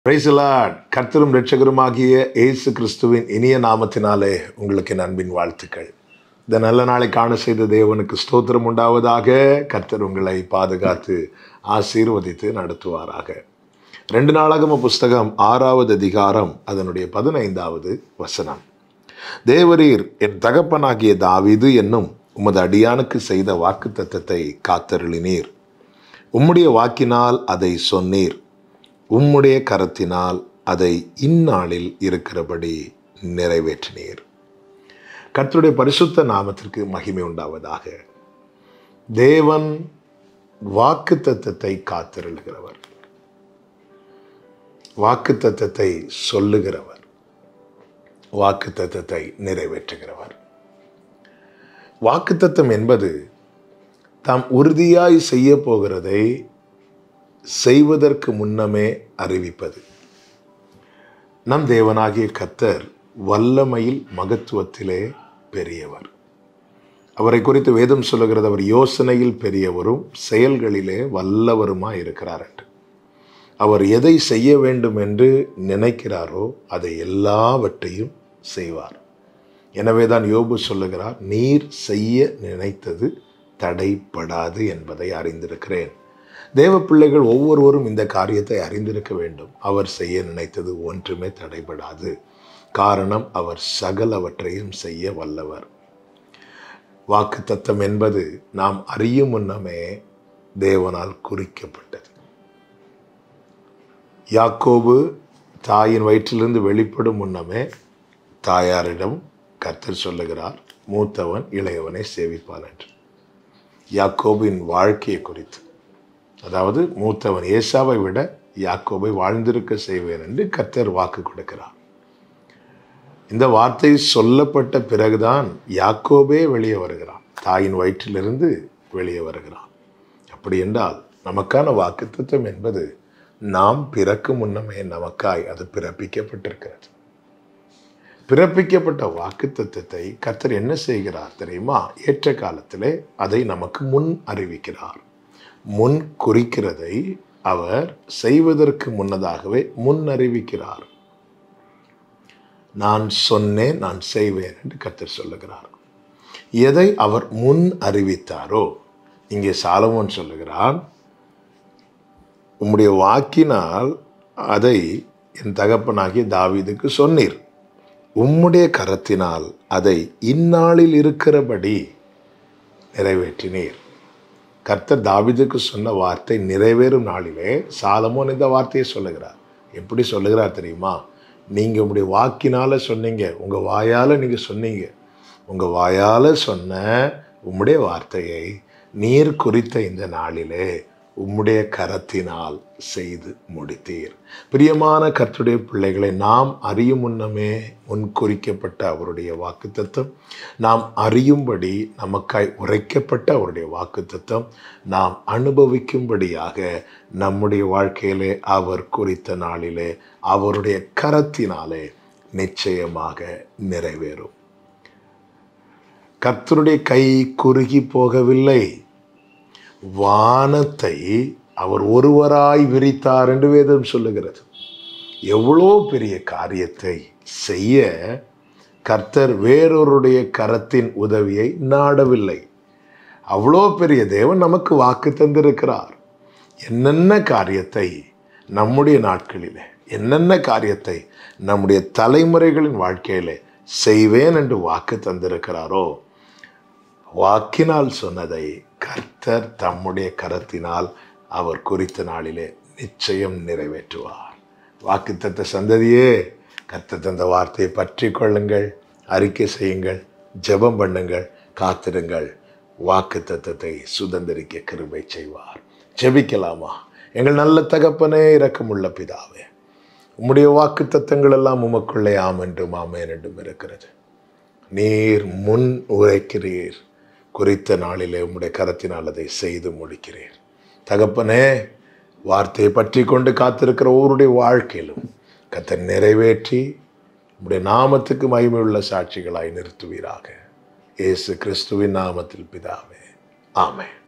பிரைசலாட் கர்த்தரும் ரட்சகருமாகிய இயேசு கிறிஸ்துவின் இனிய நாமத்தினாலே உங்களுக்கு என் அன்பின் வாழ்த்துக்கள் இந்த நல்ல நாளை காண செய்த தேவனுக்கு ஸ்தோத்திரம் உண்டாவதாக கர்த்தர் உங்களை பாதுகாத்து ஆசீர்வதித்து நடத்துவாராக ரெண்டு நாளாகம புஸ்தகம் ஆறாவது அதிகாரம் அதனுடைய பதினைந்தாவது வசனம் தேவரீர் என் தகப்பனாகிய தாவீது என்னும் உமது அடியானுக்கு செய்த வாக்கு தத்தத்தை காத்தருளினீர் உம்முடைய வாக்கினால் அதை சொன்னீர் உம்முடைய கரத்தினால் அதை இந்நாளில் இருக்கிறபடி நிறைவேற்றினீர் கர்த்தருடைய பரிசுத்த நாமத்திற்கு மகிமை உண்டாவதாக தேவன் வாக்கு தத்தத்தை காத்திருக்கிறவர் வாக்கு தத்தத்தை சொல்லுகிறவர் வாக்கு தத்தத்தை நிறைவேற்றுகிறவர் வாக்குத்தத்தம் என்பது தாம் உறுதியாய் செய்ய போகிறதை செய்வதற்கு முன்னமே அறிவிப்பது நம் தேவனாகிய கத்தர் வல்லமையில் மகத்துவத்திலே பெரியவர் அவரை குறித்து வேதம் சொல்லுகிறது அவர் யோசனையில் பெரியவரும் செயல்களிலே வல்லவருமாய் இருக்கிறார் என்று அவர் எதை செய்ய வேண்டும் என்று நினைக்கிறாரோ அதை எல்லாவற்றையும் செய்வார் எனவேதான் யோபு சொல்லுகிறார் நீர் செய்ய நினைத்தது தடைப்படாது என்பதை அறிந்திருக்கிறேன் தேவ பிள்ளைகள் ஒவ்வொருவரும் இந்த காரியத்தை அறிந்திருக்க வேண்டும் அவர் செய்ய நினைத்தது ஒன்றுமே தடைபடாது காரணம் அவர் சகலவற்றையும் செய்ய வல்லவர் வாக்கு தத்தம் என்பது நாம் அறியும் முன்னமே தேவனால் குறிக்கப்பட்டது யாக்கோபு தாயின் வயிற்றிலிருந்து வெளிப்படும் முன்னமே தாயாரிடம் கர்த்தர் சொல்லுகிறார் மூத்தவன் இளையவனை சேவிப்பான் என்று யாக்கோபின் வாழ்க்கையை குறித்து அதாவது மூத்தவன் ஏசாவை விட யாக்கோபை வாழ்ந்திருக்க செய்வேன் என்று கர்த்தர் வாக்கு கொடுக்கிறார் இந்த வார்த்தை சொல்லப்பட்ட பிறகுதான் யாக்கோபே வெளியே வருகிறான் தாயின் வயிற்றிலிருந்து வெளியே வருகிறான் அப்படி என்றால் நமக்கான வாக்குத்தத்தம் என்பது நாம் பிறக்கும் முன்னமே நமக்காய் அது பிறப்பிக்கப்பட்டிருக்கிறது பிறப்பிக்கப்பட்ட வாக்குத்தத்தத்தை கர்த்தர் என்ன செய்கிறார் தெரியுமா ஏற்ற காலத்திலே அதை நமக்கு முன் அறிவிக்கிறார் முன் குறிக்கிறதை அவர் செய்வதற்கு முன்னதாகவே முன் அறிவிக்கிறார் நான் சொன்னேன் நான் செய்வேன் என்று கர்த்தர் சொல்லுகிறார் எதை அவர் முன் அறிவித்தாரோ இங்கே சாலமோன் சொல்லுகிறான் உம்முடைய வாக்கினால் அதை என் தகப்பனாகிய தாவீதுக்கு சொன்னீர் உம்முடைய கரத்தினால் அதை இந்நாளில் இருக்கிறபடி நிறைவேற்றினீர் கர்த்தர் தாவிதுக்கு சொன்ன வார்த்தை நிறைவேறும் நாளிலே சாலமோன் இந்த வார்த்தையை சொல்லுகிறார் எப்படி சொல்லுகிறார் தெரியுமா நீங்கள் உங்களுடைய வாக்கினால் சொன்னீங்க உங்கள் வாயால் நீங்கள் சொன்னீங்க உங்கள் வாயால் சொன்ன உம்முடைய வார்த்தையை நீர் குறித்த இந்த நாளிலே உம்முடைய கரத்தினால் செய்து முடித்தீர் பிரியமான கர்த்துடைய பிள்ளைகளை நாம் அறியும் முன்னமே முன்குறிக்கப்பட்ட அவருடைய வாக்குத்தத்தம் நாம் அறியும்படி நமக்காய் உரைக்கப்பட்ட அவருடைய வாக்குத்தத்தம் நாம் அனுபவிக்கும்படியாக நம்முடைய வாழ்க்கையிலே அவர் குறித்த நாளிலே அவருடைய கரத்தினாலே நிச்சயமாக நிறைவேறும் கர்த்தருடைய கை குறுகி போகவில்லை வானத்தை அவர் ஒருவராய் விரித்தார் என்று வேதம் சொல்லுகிறது எவ்வளோ பெரிய காரியத்தை செய்ய கர்த்தர் வேறொருடைய கரத்தின் உதவியை நாடவில்லை அவ்வளோ பெரிய தேவன் நமக்கு வாக்கு தந்திருக்கிறார் என்னென்ன காரியத்தை நம்முடைய நாட்களிலே என்னென்ன காரியத்தை நம்முடைய தலைமுறைகளின் வாழ்க்கையிலே செய்வேன் என்று வாக்கு தந்திருக்கிறாரோ வாக்கினால் சொன்னதை கர்த்தர் தம்முடைய கரத்தினால் அவர் குறித்த நாளிலே நிச்சயம் நிறைவேற்றுவார் வாக்குத்தத்த சந்ததியே கர்த்தர் தந்த வார்த்தையை பற்றி கொள்ளுங்கள் அறிக்கை செய்யுங்கள் ஜெபம் பண்ணுங்கள் காத்திருங்கள் வாக்கு தத்தத்தை சுதந்திரிக்க கிருபை செய்வார் ஜெபிக்கலாமா எங்கள் நல்ல தகப்பனே இரக்கமுள்ள பிதாவே உம்முடைய வாக்கு தத்தங்கள் எல்லாம் உமக்குள்ளே ஆம் என்றும் ஆமேன் என்றும் இருக்கிறது நீர் முன் உரைக்கிறீர் குறித்த நாளிலே உம்முடைய கரத்தினால் அதை செய்து முடிக்கிறீர் தகப்பனே வார்த்தையை பற்றி கொண்டு காத்திருக்கிற ஒவ்வொருடைய வாழ்க்கையிலும் கத்தை நிறைவேற்றி உம்முடைய நாமத்துக்கு மகிமையுள்ள சாட்சிகளாய் நிறுத்துவீராக இயேசு கிறிஸ்துவின் நாமத்தில் பிதாவே ஆமென்